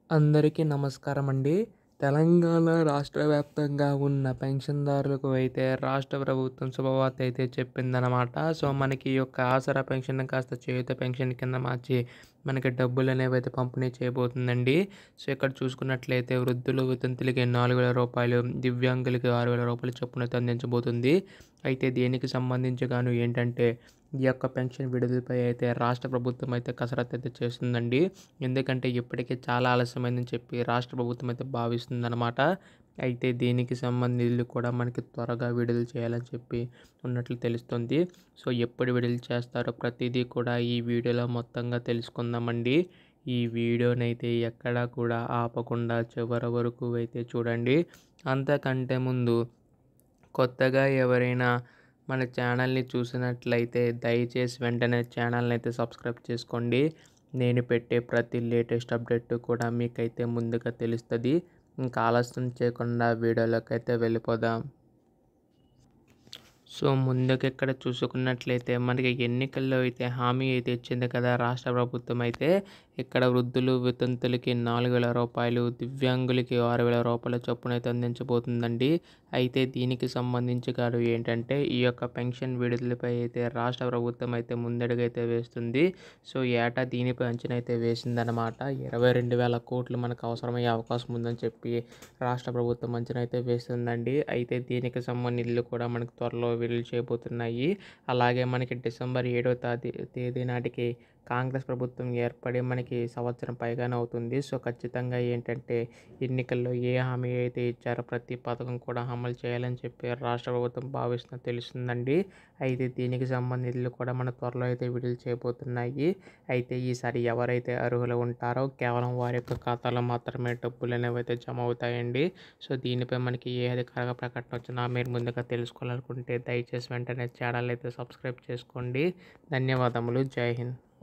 అందరికీ నమస్కారం అండి తెలంగాణ రాష్ట్ర వ్యాప్తంగా ఉన్న పెన్షన్దారులకు అయితే రాష్ట్ర ప్రభుత్వం శుభవార్త అయితే చెప్పిందనమాట సో మనకి ఈ యొక్క ఆసరా పెన్షన్ కాస్త చేయుత పెన్షన్ కింద మార్చి మనకి డబ్బులు అనేవి అయితే పంపిణీ చేయబోతుందండి సో ఇక్కడ చూసుకున్నట్లయితే వృద్ధులు వితంతులకి నాలుగు వేల రూపాయలు దివ్యాంగులకి ఆరు వేల రూపాయలు చొప్పున అయితే అందించబోతుంది అయితే దీనికి సంబంధించి గాను ఏంటంటే ఈ యొక్క పెన్షన్ విడుదలపై అయితే రాష్ట్ర ప్రభుత్వం అయితే కసరత్తు అయితే చేస్తుందండి ఎందుకంటే ఇప్పటికే చాలా ఆలస్యమైందని చెప్పి రాష్ట్ర ప్రభుత్వం అయితే భావిస్తుందన్నమాట అయితే దీనికి సంబంధించి కూడా మనకి త్వరగా విడుదల చేయాలని చెప్పి ఉన్నట్లు తెలుస్తుంది సో ఎప్పుడు విడుదల చేస్తారో ప్రతిదీ కూడా ఈ వీడియోలో మొత్తంగా తెలుసుకుందామండి ఈ వీడియోనైతే ఎక్కడా కూడా ఆపకుండా చివరి వరకు అయితే చూడండి అంతకంటే ముందు కొత్తగా ఎవరైనా మన ఛానల్ని చూసినట్లయితే దయచేసి వెంటనే ఛానల్ని అయితే సబ్స్క్రైబ్ చేసుకోండి నేను పెట్టే ప్రతి లేటెస్ట్ అప్డేట్ కూడా మీకైతే ముందుగా తెలుస్తుంది ఇంకా ఆలస్యం చేయకుండా వీడియోలోకి అయితే వెళ్ళిపోదాం సో ముందుకు ఇక్కడ చూసుకున్నట్లయితే మనకి ఎన్నికల్లో అయితే హామీ అయితే ఇచ్చింది కదా రాష్ట్ర ప్రభుత్వం అయితే ఇక్కడ వృద్ధులు వితంతులకి నాలుగు వేల రూపాయలు దివ్యాంగులకి ఆరు వేల రూపాయల చొప్పున అయితే అందించబోతుందండి అయితే దీనికి సంబంధించి కాదు ఏంటంటే ఈ యొక్క పెన్షన్ విడుదలపై అయితే రాష్ట్ర ప్రభుత్వం అయితే ముందడుగైతే వేస్తుంది సో ఏటా దీనిపై అంచనా అయితే వేసిందనమాట ఇరవై రెండు వేల కోట్లు మనకు అవసరమయ్యే అవకాశం ఉందని చెప్పి రాష్ట్ర ప్రభుత్వం అంచనా అయితే వేస్తుందండి అయితే దీనికి సంబంధించి కూడా మనకు త్వరలో విడుదల చేయబోతున్నాయి అలాగే మనకి డిసెంబర్ ఏడవ తేదీ తేదీ నాటికి కాంగ్రెస్ ప్రభుత్వం ఏర్పడి మనకి సంవత్సరం పైగానే అవుతుంది సో ఖచ్చితంగా ఏంటంటే ఎన్నికల్లో ఏ హామీ అయితే ఇచ్చారో ప్రతి పథకం కూడా అమలు చేయాలని చెప్పి రాష్ట్ర ప్రభుత్వం భావిస్తున్న తెలుస్తుందండి అయితే దీనికి సంబంధించి కూడా మన త్వరలో అయితే విడుదల చేయబోతున్నాయి అయితే ఈసారి ఎవరైతే అర్హులు ఉంటారో కేవలం వారి యొక్క ఖాతాలో మాత్రమే డబ్బులు అనేవి అయితే జమ అవుతాయండి సో దీనిపై మనకి ఏ అధికారిక ప్రకటన వచ్చినా మీరు ముందుగా తెలుసుకోవాలనుకుంటే దయచేసి వెంటనే ఛానల్ అయితే సబ్స్క్రైబ్ చేసుకోండి ధన్యవాదములు జై హింద్